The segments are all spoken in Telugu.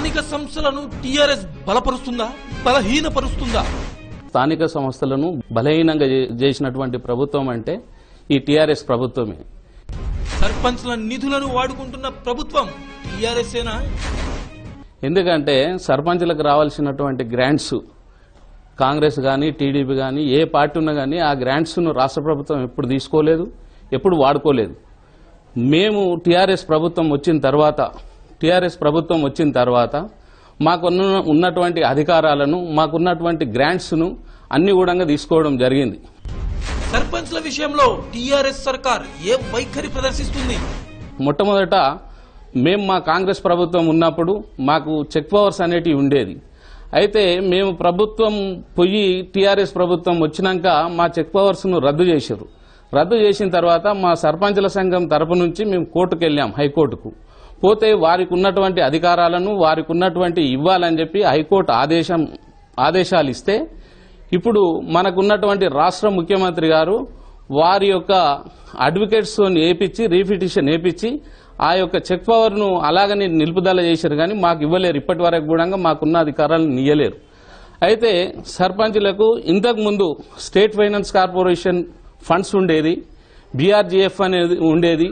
స్థానిక సంస్థలను టీఆర్ఎస్ బలపరుస్తుందా బలహీనపరుస్తుందా స్థానిక సంస్థలను బలహీనంగా చే- చేసినటువంటి ప్రభుత్వం అంటే ఈ టీఆర్ఎస్ ప్రభుత్వమే సర్పంచ్ల నిధులను వాడుకుంటున్న ప్రభుత్వం టీఆర్ఎస్ ఏనా ఎందుకంటే సర్పంచ్లకు రావాల్సినటువంటి గ్రాంట్స్ కాంగ్రెస్ కానీ టీడీపీ కానీ ఏ పార్టీ ఉన్నా కానీ ఆ గ్రాంట్స్ను రాష్ట్ర ప్రభుత్వం ఎప్పుడు తీసుకోలేదు ఎప్పుడు వాడుకోలేదు మేము టీఆర్ఎస్ ప్రభుత్వం వచ్చిన తర్వాత టీఆర్ఎస్ ప్రభుత్వం వచ్చిన తర్వాత మాకున్న ఉన్నటువంటి అధికారాలను మాకున్నటువంటి గ్రాంట్స్ను అన్ని కూడా తీసుకోవడం జరిగింది సర్పంచ్ల విషయంలో టీఆర్ఎస్ సర్కార్ ఏ వైఖరి ప్రదర్శిస్తుంది మొట్టమొదట మేము మా కాంగ్రెస్ ప్రభుత్వం ఉన్నప్పుడు మాకు చెక్ పవర్స్ అనేటివి ఉండేది అయితే మేము ప్రభుత్వం పోయి టీఆర్ఎస్ ప్రభుత్వం వచ్చినాక మా చెక్ పవర్స్ను రద్దు చేశారు రద్దు చేసిన తర్వాత మా సర్పంచుల సంఘం తరపు నుంచి మేము కోర్టుకు వెళ్ళాం హైకోర్టుకు పోతే వారికి ఉన్నటువంటి అధికారాలను వారికి ఉన్నటువంటి ఇవ్వాలని చెప్పి హైకోర్టు ఆదేశం ఆదేశాలు ఇస్తే ఇప్పుడు మనకున్నటువంటి రాష్ట్ర ముఖ్యమంత్రి గారు వారి యొక్క అడ్వకేట్స్ ఏపించి రీపిటిషన్ ఏపించి ఆ యొక్క చెక్ పవర్ ను అలాగనే నిలుపుదల చేశారు కానీ మాకు ఇవ్వలేరు ఇప్పటి వరకు కూడా మాకున్న అధికారాలను ఇయ్యలేరు అయితే సర్పంచులకు ఇంతకు ముందు స్టేట్ ఫైనాన్స్ కార్పొరేషన్ ఫండ్స్ ఉండేది బీఆర్జీఎఫ్ అనేది ఉండేది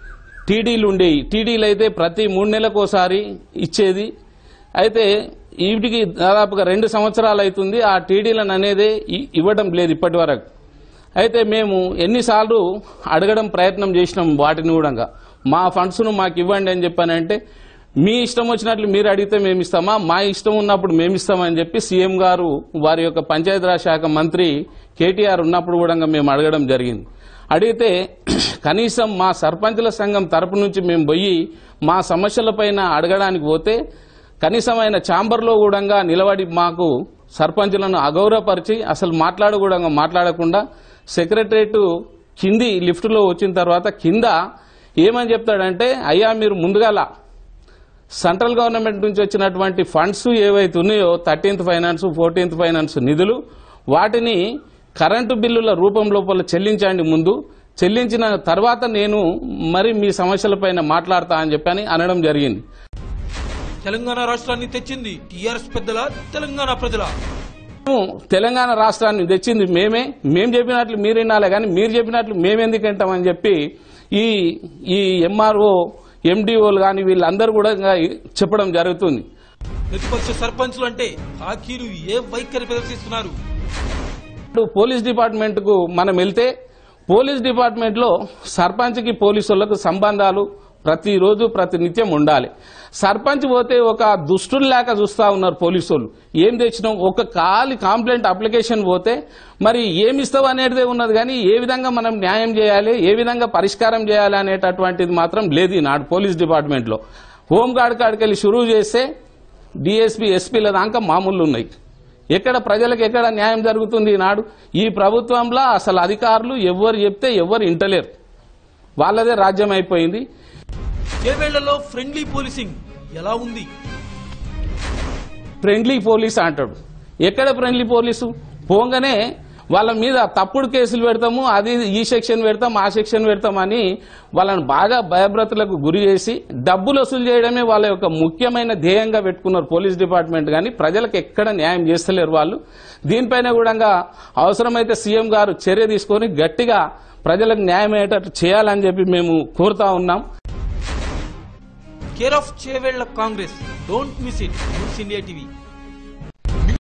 టీడీలు ఉండేవి టీడీలు అయితే ప్రతి మూడు నెలలకు ఒకసారి ఇచ్చేది అయితే వీటికి దాదాపుగా రెండు సంవత్సరాలు అవుతుంది ఆ టీడీలను అనేది ఇ- ఇవ్వడం లేదు ఇప్పటి వరకు అయితే మేము ఎన్నిసార్లు అడగడం ప్రయత్నం చేసినాం వాటిని కూడా మా ఫండ్స్ను మాకు ఇవ్వండి అని చెప్పానంటే మీ ఇష్టం వచ్చినట్లు మీరు అడిగితే మేము ఇస్తామా మా ఇష్టం ఉన్నప్పుడు మేము ఇస్తామని చెప్పి సీఎం గారు వారి యొక్క పంచాయతీరాజ్ శాఖ మంత్రి కేటీఆర్ ఉన్నప్పుడు కూడా మేము అడగడం జరిగింది అడిగితే కనీసం మా సర్పంచుల సంఘం తరపు నుంచి మేము పోయి మా సమస్యలపైన అడగడానికి పోతే కనీసమైన ఛాంబర్లో కూడా నిలబడి మాకు సర్పంచులను అగౌరవపరిచి అసలు మాట్లాడ కూడా మాట్లాడకుండా సెక్రటరేట్ కింది లిఫ్ట్లో వచ్చిన తర్వాత కింద ఏమని చెప్తాడంటే అయ్యా మీరు ముందుగాల సెంట్రల్ గవర్నమెంట్ నుంచి వచ్చినటువంటి ఫండ్స్ ఏవైతే ఉన్నాయో థర్టీన్త్ ఫైనాన్స్ ఫోర్టీన్త్ ఫైనాన్స్ నిధులు వాటిని కరెంటు బిల్లుల రూపం లోపల చెల్లించండి ముందు చెల్లించిన తర్వాత నేను మరి మీ సమస్యలపైన మాట్లాడతా అని చెప్పని అనడం జరిగింది తెలంగాణ రాష్ట్రాన్ని తెచ్చింది టీఆర్ఎస్ పెద్దల తెలంగాణ ప్రజల మేము తెలంగాణ రాష్ట్రాన్ని తెచ్చింది మేమే మేము చెప్పినట్లు మీరు వినాలే కానీ మీరు చెప్పినట్లు మేమెందుకు వింటామని చెప్పి ఈ ఈ ఎంఆర్ఓ ఎండిఓలు కానీ వీళ్ళందరూ కూడా ఇంకా చెప్పడం జరుగుతుంది ప్రతిపక్ష సర్పంచ్లు అంటే హాకీలు ఏ వైఖరి ప్రదర్శిస్తున్నారు ఇప్పుడు పోలీస్ డిపార్ట్మెంట్ కు మనం వెళ్తే పోలీస్ డిపార్ట్మెంట్ లో సర్పంచ్కి పోలీసు వాళ్ళకు సంబంధాలు ప్రతిరోజు ప్రతినిత్యం ఉండాలి సర్పంచ్ పోతే ఒక దుష్టులు లేక చూస్తా ఉన్నారు పోలీసు వాళ్ళు ఏం తెచ్చినాం ఒక ఖాళీ కంప్లైంట్ అప్లికేషన్ పోతే మరి ఏమి ఇస్తావు అనేది ఉన్నది కానీ ఏ విధంగా మనం న్యాయం చేయాలి ఏ విధంగా పరిష్కారం చేయాలి అనేటటువంటిది మాత్రం లేదు ఈనాడు పోలీస్ డిపార్ట్మెంట్ లో హోంగార్డ్ కాడికి వెళ్ళి షురూ చేస్తే డిఎస్పీ ఎస్పీల దాకా మామూలు ఉన్నాయి ఎక్కడ ప్రజలకు ఎక్కడ న్యాయం జరుగుతుంది ఈనాడు ఈ ప్రభుత్వంలో అసలు అధికారులు ఎవరు చెప్తే ఎవరు ఇంటలేరు వాళ్ళదే రాజ్యం అయిపోయింది చేవేళ్లలో ఫ్రెండ్లీ పోలీసింగ్ ఎలా ఉంది ఫ్రెండ్లీ పోలీస్ అంటాడు ఎక్కడ ఫ్రెండ్లీ పోలీసు పోగానే వాళ్ళ మీద తప్పుడు కేసులు పెడతాము అది ఈ సెక్షన్ పెడతాం ఆ సెక్షన్ పెడతామని వాళ్ళని బాగా భయభ్రతులకు గురి చేసి డబ్బులు వసూలు చేయడమే వాళ్ళ యొక్క ముఖ్యమైన ధ్యేయంగా పెట్టుకున్నారు పోలీస్ డిపార్ట్మెంట్ కానీ ప్రజలకు ఎక్కడ న్యాయం చేస్తలేరు వాళ్ళు దీనిపైన కూడా అవసరమైతే సీఎం గారు చర్య తీసుకొని గట్టిగా ప్రజలకు న్యాయం అయ్యేటట్టు చేయాలని చెప్పి మేము కోరుతా ఉన్నాం care of Chevella Congress don't miss it news India TV